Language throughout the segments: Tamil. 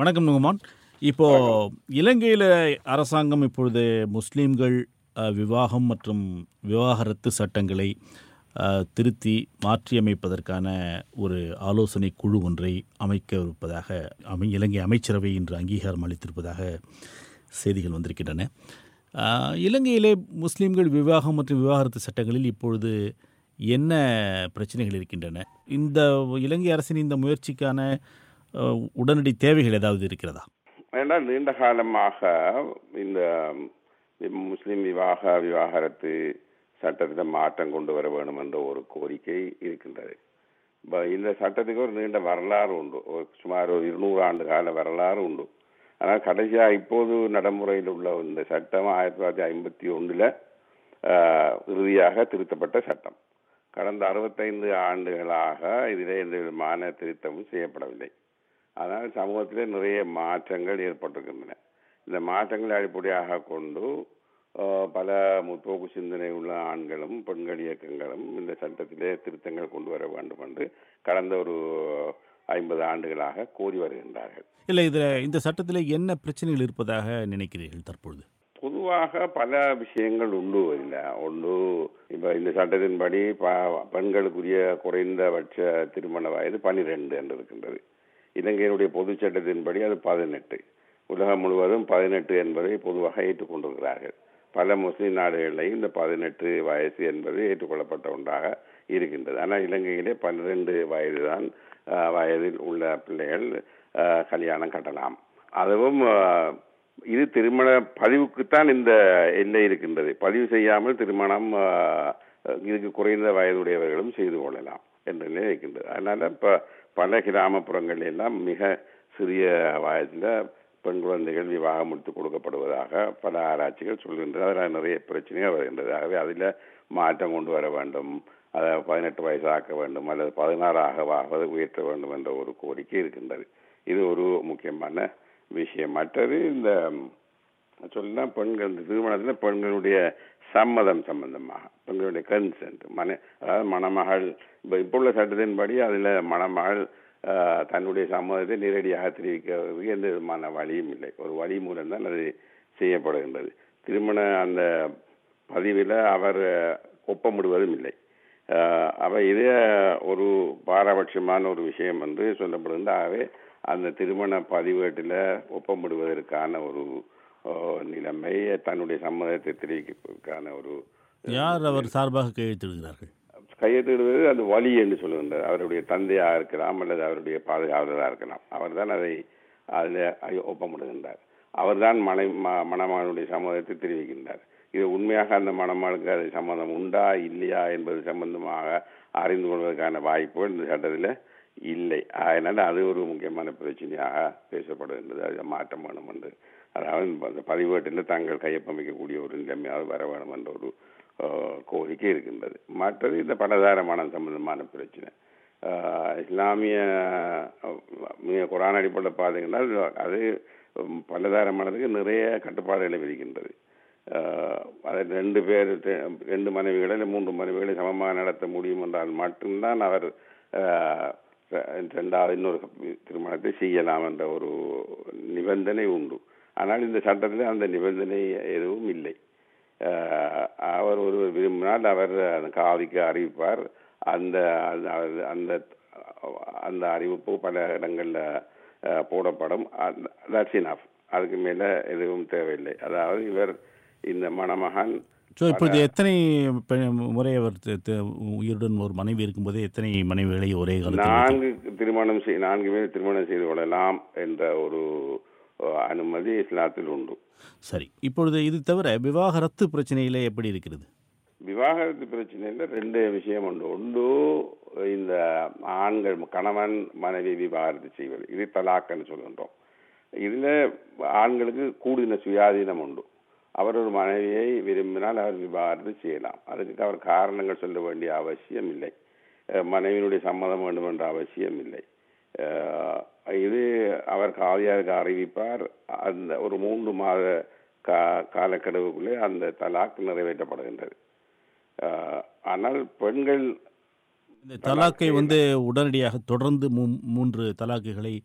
வணக்கம் நுகுமான் இப்போ இலங்கையில் அரசாங்கம் இப்பொழுது முஸ்லீம்கள் அஹ், விவாகம் மற்றும் விவாகரத்து சட்டங்களை அஹ், திருத்தி மாற்றியமைப்பதற்கான ஒரு ஆலோசனை குழு ஒன்றை அமைக்க இருப்பதாக அமை இலங்கை அமைச்சரவை இன்று அங்கீகாரம் அளித்திருப்பதாக செய்திகள் வந்திருக்கின்றன அஹ், இலங்கையிலே முஸ்லீம்கள் விவாகம் மற்றும் விவாகரத்து சட்டங்களில் இப்பொழுது என்ன பிரச்சனைகள் இருக்கின்றன இந்த இலங்கை அரசின் இந்த முயற்சிக்கான அஹ், உடனடி தேவைகள் ஏதாவது இருக்கிறதா ஏனென்றால் நீண்ட காலமாக இந்த முஸ்லிம் விவாக விவாகரத்து சட்டத்தில் மாற்றம் கொண்டு வர வேண்டும் என்ற ஒரு கோரிக்கை இருக்கின்றது இப்ப இந்த சட்டத்துக்கு ஒரு நீண்ட வரலாறு உண்டு ஒரு சுமார் ஒரு இருநூறு ஆண்டு கால வரலாறு உண்டு ஆனால் கடைசியாக இப்போது நடைமுறையில் உள்ள இந்த சட்டம் ஆயிரத்தி தொள்ளாயிரத்தி ஐம்பத்தி ஒன்றில் இறுதியாக திருத்தப்பட்ட சட்டம் கடந்த அறுபத்தைந்து ஆண்டுகளாக இதிலே எந்த விதமான திருத்தமும் செய்யப்படவில்லை அதனால் சமூகத்திலே நிறைய மாற்றங்கள் ஏற்பட்டிருக்கின்றன இந்த மாற்றங்களை அடிப்படையாக கொண்டு அஹ், பல முற்போக்கு சிந்தனை உள்ள ஆண்களும் பெண்கள் இயக்கங்களும் இந்த சட்டத்திலே திருத்தங்கள் கொண்டு வர வேண்டும் என்று கடந்த ஒரு ஐம்பது ஆண்டுகளாக கோரி வருகின்றார்கள் இல்லை இதில் இந்த சட்டத்தில் என்ன பிரச்சனைகள் இருப்பதாக நினைக்கிறீர்கள் தற்பொழுது பொதுவாக பல விஷயங்கள் உண்டு இல்லை ஒன்று இப்போ இந்த சட்டத்தின்படி ப- பெண்களுக்குரிய குறைந்தபட்ச திருமண வயது பனிரெண்டு என்று இருக்கின்றது இலங்கையினுடைய பொது சட்டத்தின்படி அது பதினெட்டு உலகம் முழுவதும் பதினெட்டு என்பதை பொதுவாக ஏற்றுக்கொண்டிருக்கிறார்கள் பல முஸ்லிம் நாடுகளில் இந்த பதினெட்டு வயசு என்பது ஏற்றுக்கொள்ளப்பட்ட ஒன்றாக இருக்கின்றது ஆனால் இலங்கையிலே பன்னிரண்டு வயது தான் வயதில் உள்ள பிள்ளைகள் அஹ், கல்யாணம் கட்டலாம் அதுவும் அஹ், இது திருமண பதிவுக்குத்தான் இந்த எல்லை இருக்கின்றது பதிவு செய்யாமல் திருமணம் அஹ், இதுக்கு குறைந்த வயதுடையவர்களும் செய்து கொள்ளலாம் என்ற நிலை இருக்கின்றது அதனால இப்ப பல கிராமப்புறங்கள் எல்லாம் மிக சிறிய வயதில் பெண் குழந்தைகள் விவாகம் முடித்து கொடுக்கப்படுவதாக பல ஆராய்ச்சிகள் சொல்கின்றன அதில் நிறைய பிரச்சனைகள் வருகின்றது ஆகவே அதில் மாற்றம் கொண்டு வர வேண்டும் அதை பதினெட்டு வயசாக்க வேண்டும் அல்லது பதினாறாக ஆவது உயர்த்த வேண்டும் என்ற ஒரு கோரிக்கை இருக்கின்றது இது ஒரு முக்கியமான விஷயம் மற்றது இந்த சொல்லலாம் பெண்கள் இந்த திருமணத்தில் பெண்களுடைய சம்மதம் சம்பந்தமாக பெண்களுடைய கன்சென்ட் மன அதாவது மணமகள் இப்போ இப்போ உள்ள சட்டத்தின்படி அதில் மணமகள் ஆஹ், தன்னுடைய சம்மதத்தை நேரடியாக தெரிவிக்கிறதுக்கு எந்த விதமான வழியும் இல்லை ஒரு வழி மூலம் தான் அது செய்யப்படுகின்றது திருமண அந்த பதிவில் அவர் ஒப்பமிடுவதும் இல்லை ஆஹ், அவ இதே ஒரு பாரபட்சமான ஒரு விஷயம் என்று சொல்லப்படுகின்ற ஆகவே அந்த திருமண பதிவேட்டில் ஒப்பமிடுவதற்கான ஒரு ஆஹ், நிலைமை தன்னுடைய சம்மதத்தை தெரிவிப்பதற்கான ஒரு யார் அவர் சார்பாக கையெழுத்திடுகிறார்கள் கையெழுத்திடுவது அந்த வழி என்று சொல்லுகின்றார் அவருடைய தந்தையாக இருக்கலாம் அல்லது அவருடைய பாதுகாவலராக இருக்கலாம் அவர்தான் அதை அதில் ஒப்பமிடுகின்றார் அவர்தான் மனை ம- மணமகனுடைய சம்மதத்தை தெரிவிக்கின்றார் இது உண்மையாக அந்த மணமகளுக்கு அது சம்மதம் உண்டா இல்லையா என்பது சம்பந்தமாக அறிந்து கொள்வதற்கான வாய்ப்புகள் இந்த சட்டத்தில் இல்லை அதனால் அது ஒரு முக்கியமான பிரச்சனையாக பேசப்படுகின்றது அது மாற்றம் வேணும் என்று அதாவது அந்த பதிவேட்டில் தாங்கள் கையொப்பமிக்கக்கூடிய ஒரு நிலைமையாவது வர வேணும் என்ற ஒரு அஹ், கோரிக்கை இருக்கின்றது மற்றது இந்த பலதார மனம் சம்பந்தமான பிரச்சனை அஹ், இஸ்லாமிய அஹ், மிக குரான் அடிப்படையில் பார்த்தீங்கன்னா அது உம், பலதார மனதுக்கு நிறைய கட்டுப்பாடுகளை விதிக்கின்றது அஹ், அது ரெண்டு பேர் ரெ- ரெண்டு மனைவிகளை இல்லை மூன்று மனைவிகளை சமமாக நடத்த முடியும் என்றால் மட்டும்தான் அவர் அஹ், ரெ- ரெண்டாவது இன்னொரு திருமணத்தை செய்யலாம் என்ற ஒரு நிபந்தனை உண்டு ஆனால் இந்த சட்டத்தில் அந்த நிபந்தனை எதுவும் இல்லை அஹ், அவர் ஒருவர் விரும்பினால் அவர் அந்த காவிக்கு அறிவிப்பார் அந்த அந்த அந்த அந்த அறிவிப்பு பல இடங்களில் போடப்படும் தட்ஸ் இனஃப் அதுக்கு மேலே எதுவும் தேவையில்லை அதாவது இவர் இந்த மணமகன் ஸோ இப்பொழுது எத்தனை பெ- முறை அவர் தி- தி- உயிருடன் ஒரு மனைவி இருக்கும்போதே எத்தனை மனைவிகளை ஒரே காலத்தில் வைத்து- நான்கு திருமணம் செய் நான்கு பேர் திருமணம் செய்து கொள்ளலாம் என்ற ஒரு அஹ், அனுமதி இஸ்லாத்தில் உண்டு சரி இப்பொழுது இது தவிர விவாகரத்து பிரச்சனையிலே எப்படி இருக்கிறது விவாகரத்து பிரச்சனையில் ரெண்டு விஷயம் உண்டு ஒன்று இந்த ஆண்கள் கணவன் மனைவி விவாகரத்து செய்வது இது தலாக்குன்னு சொல்கின்றோம் இதில் ஆண்களுக்கு கூடின சுயாதீனம் உண்டு அவர் ஒரு மனைவியை விரும்பினால் அவர் விவாகரத்து செய்யலாம் அதுக்கு அவர் காரணங்கள் சொல்ல வேண்டிய அவசியம் இல்லை அஹ் மனைவியினுடைய சம்மதம் வேண்டும் என்ற அவசியம் இல்லை அஹ் இது அவர் காவியாருக்கு அறிவிப்பார் அந்த ஒரு மூன்று மாத கா காலக்கெடுவுக்குள்ளே அந்த தலாக் நிறைவேற்றப்படுகின்றது அஹ் ஆனால் பெண்கள் இந்த தலாக்கை வந்து உடனடியாக தொடர்ந்து மூ மூன்று தலாக்குகளை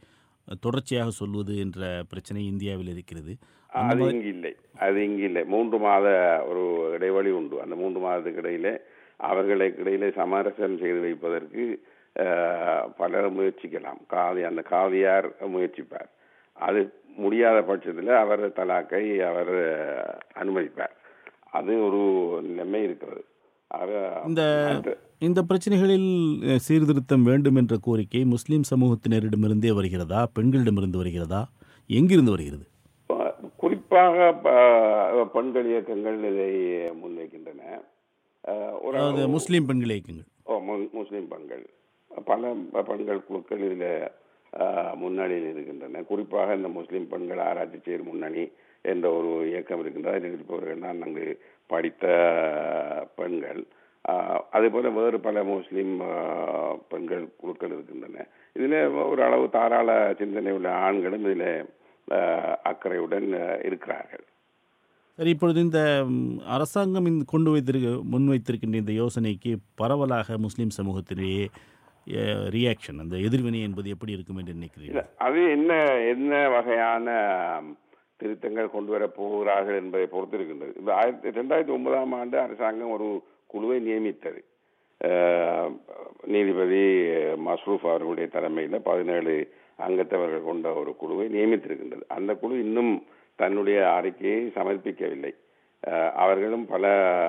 தொடர்ச்சியாக சொல்வது என்ற பிரச்சனை இந்தியாவில் இருக்கிறது அது இங்கு இல்லை அது இங்கு இல்லை மூன்று மாத ஒரு இடைவெளி உண்டு அந்த மூன்று மாதத்துக்கு இடையிலே அவர்களுக்கு இடையிலே சமரசம் செய்து வைப்பதற்கு அஹ், பலர் முயற்சிக்கலாம் காதி அந்த காதியார் முயற்சிப்பார் அது முடியாத பட்சத்தில் அவர் தலாக்கை அவர் அனுமதிப்பார் அது ஒரு நிலைமை இருக்கிறது ஆக இந்த மற்ற- இந்த பிரச்சனைகளில் அஹ், சீர்திருத்தம் வேண்டும் என்ற கோரிக்கை முஸ்லிம் சமூகத்தினரிடமிருந்தே வருகிறதா பெண்களிடமிருந்து வருகிறதா எங்கிருந்து வருகிறது ப- குறிப்பாக ப- பெண்கள் இயக்கங்கள் இதை முன்வைக்கின்றன அஹ், ஒரு அதாவது முஸ்லீம் பெண்கள் இயக்கங்கள் ஓ, மு- முஸ்லிம் பெண்கள் பல பெண்கள் குழுக்கள் இதில் முன்னணியில் இருக்கின்றன குறிப்பாக இந்த முஸ்லிம் பெண்கள் ஆராய்ச்சி செயல் முன்னணி என்ற ஒரு இயக்கம் இருக்கின்றது அதில் இருப்பவர்கள் தான் அங்கு படித்த பெண்கள் ஆஹ், அதேபோல வேறு பல முஸ்லிம் ஆஹ், பெண்கள் குழுக்கள் இருக்கின்றன இதில் ஒரு அளவு தாராள சிந்தனை உள்ள ஆண்களும் இதில் அக்கறையுடன் ஆஹ், இருக்கிறார்கள் சரி இப்பொழுது இந்த ம், அரசாங்கம் இந்த கொண்டு வைத்திருக்க முன்வைத்திருக்கின்ற இந்த யோசனைக்கு பரவலாக முஸ்லிம் சமூகத்திலேயே ரியாக்ஷன் அந்த எதிர்வினை என்பது எப்படி இருக்கும் என்று இல்ல நினைக்கிறீர்கள் அது என்ன என்ன வகையான ம், திருத்தங்கள் கொண்டு வர போகிறார்கள் என்பதை பொறுத்து இருக்கின்றது இந்த ஆயிரத்தி ரெண்டாயிரத்தி ஒன்பதாம் ஆண்டு அரசாங்கம் ஒரு குழுவை நியமித்தது அஹ், நீதிபதி மஸ்ரூஃப் அவர்களுடைய தலைமையில் பதினேழு அங்கத்தவர்கள் கொண்ட ஒரு குழுவை நியமித்திருக்கின்றது அந்த குழு இன்னும் தன்னுடைய அறிக்கையை சமர்ப்பிக்கவில்லை அஹ், அவர்களும் பல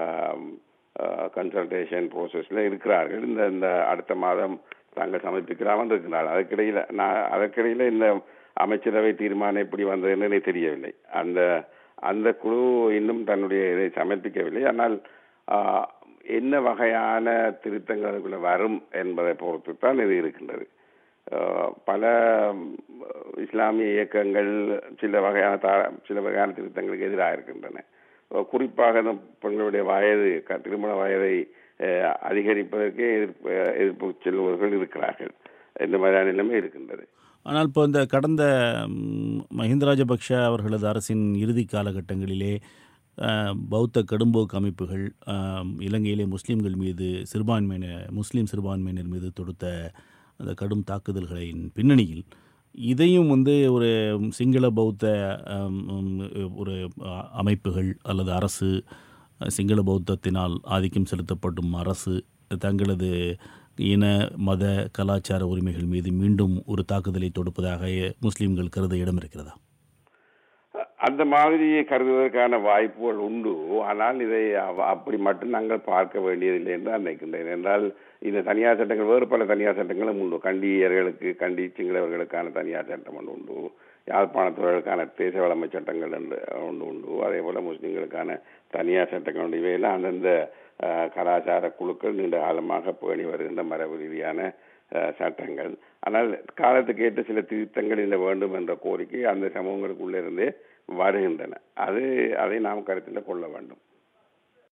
கன்சல்டேஷன் ப்ரோசஸில் இருக்கிறார்கள் இந்த இந்த அடுத்த மாதம் தாங்கள் சமர்ப்பிக்கிறாமல் இருக்கிறார்கள் அதற்கிடையில் நான் அதற்கிடையில் இந்த அமைச்சரவை தீர்மானம் எப்படி வந்ததுன்னு எனக்கு தெரியவில்லை அந்த அந்த குழு இன்னும் தன்னுடைய இதை சமர்ப்பிக்கவில்லை ஆனால் ஆஹ், என்ன வகையான திருத்தங்கள் அதுக்குள்ள வரும் என்பதை பொறுத்து தான் இது இருக்கின்றது ஆஹ், பல ம், இஸ்லாமிய இயக்கங்கள் சில வகையான தா- சில வகையான திருத்தங்களுக்கு எதிராக இருக்கின்றன அஹ் குறிப்பாக இந்த பெண்களுடைய வயது க- திருமண வயதை அஹ், அதிகரிப்பதற்கே எதிர்ப்பு எதிர்ப்பு செல்பவர்கள் இருக்கிறார்கள் இந்த மாதிரியான நிலைமை இருக்கின்றது ஆனால் இப்போ இந்த கடந்த ம், மஹிந்த ராஜபக்ஷ அவர்களது அரசின் இறுதி காலகட்டங்களிலே அஹ், பௌத்த கடும்போக்கு அமைப்புகள் அஹ், இலங்கையிலே முஸ்லீம்கள் மீது சிறுபான்மையின முஸ்லீம் சிறுபான்மையினர் மீது தொடுத்த அந்த கடும் தாக்குதல்களின் பின்னணியில் இதையும் வந்து ஒரு சிங்கள பௌத்த அம், ம், ஒரு அ- அமைப்புகள் அல்லது அரசு அஹ், சிங்கள பௌத்தத்தினால் ஆதிக்கம் செலுத்தப்படும் அரசு தங்களது இன மத கலாச்சார உரிமைகள் மீது மீண்டும் ஒரு தாக்குதலை தொடுப்பதாக முஸ்லீம்கள் கருத இடம் இருக்கிறதா அந்த மாதிரி கருதுவதற்கான வாய்ப்புகள் உண்டு ஆனால் இதை அவ- அப்படி மட்டும் நாங்கள் பார்க்க வேண்டியதில்லை என்று நான் நினைக்கின்றேன் என்றால் இந்த தனியார் சட்டங்கள் வேறு பல தனியார் சட்டங்களும் உண்டு கண்டியர்களுக்கு கண்டி சிங்களவர்களுக்கான தனியார் சட்டம் ஒன்று உண்டு யாழ்ப்பாணத்தவர்களுக்கான தேச வளமை சட்டங்கள் என்று ஒன்று உண்டு அதே போல முஸ்லிம்களுக்கான தனியார் சட்டங்கள் உண்டு இவையெல்லாம் அந்தந்த அஹ், கலாச்சார குழுக்கள் நீண்ட காலமாக பேணி வருகின்ற மரபு ரீதியான அஹ், சட்டங்கள் ஆனால் காலத்துக்கு ஏற்ற சில திருத்தங்கள் இந்த வேண்டும் என்ற கோரிக்கை அந்த சமூகங்களுக்குள்ளே இருந்தே வருகின்றன அது அதை நாம் கருத்தில் கொள்ள வேண்டும்